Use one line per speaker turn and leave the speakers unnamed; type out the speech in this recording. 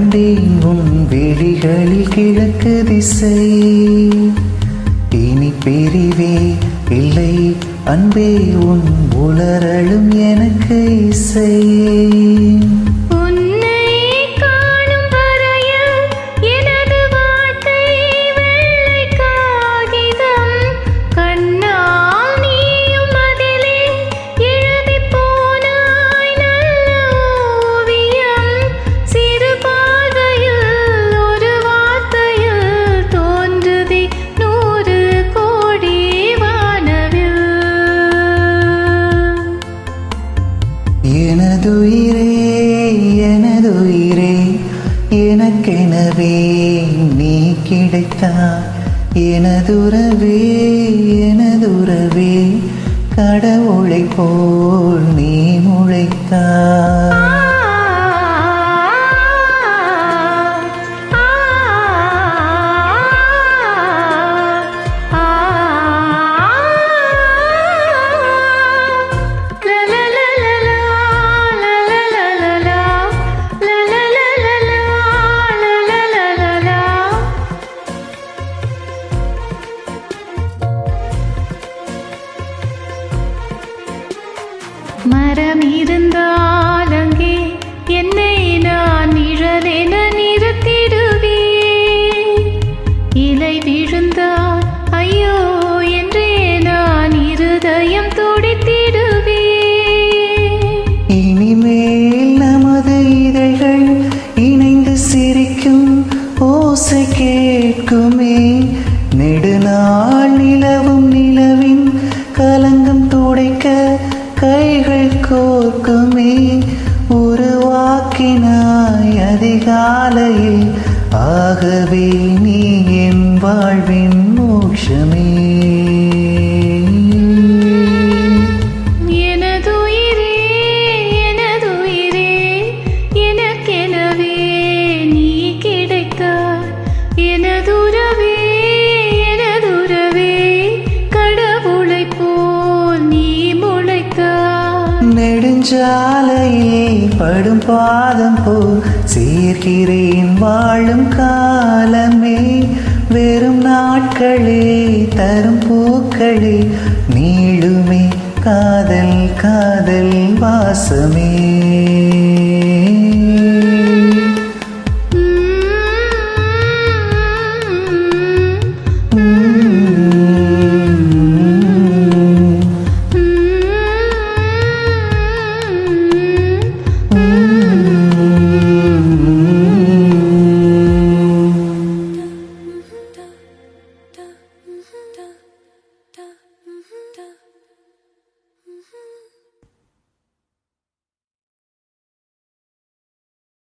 கண்டேன் உன் விழிகளில் கிழக்கு திசை இனி பிரிவே இல்லை அன்பே உன் உளறலும் எனக்கு இசை
உன்னை காணும் வரையில் எனது வாழ்க்கை வெள்ளை காகிதம் கண்ணால் நீயும் அதிலே எழுதிப் போனாய் நல்ல ஓவியம் சிறு பாதையில் ஒரு வார்த்தையில் தோன்றுதே நூறு கோடி வானவில்
எனதுயிரே எனதுயிரே எனக்கெனவே நீ கிடைத்தாய் எனதுறவே எனதுறவே கடவுளை போல் நீ முளைத்தாய்
மரம் இருந்தால் அங்கே என்னை நான் நிழலென நிறுத்திடுவே இலை விழுந்தால் ஐயோ என்றே நான் இருதயம் துடித்திடுவே
இனிமேல் நமது இதழ்கள் இணைந்து சிரிக்கும் ஓசை கேட்குமே நெடுநாள் நிலவும் நிலவின் கலங்கம் துடைக்க கைகள் கோர்க்குமே உருவாக்கினாய் அதிகாலையில் ஆகவே நீ என் வாழ்வின் மோட்சமே
எனதுயிரே எனதுயிரே எனக்கெனவே நீ கிடைத்தாய் எனதுறவே எனதுறவே கடவுளைப் போல் நீ முளைத்தாய்
நெடுஞ்சாலையில் படும் பாதம் போ சீர்கிறேன் வாழும் காலமே வெறும் நாட்களே தரும் பூக்களே நீளுமே காதல் காதல் வாசமே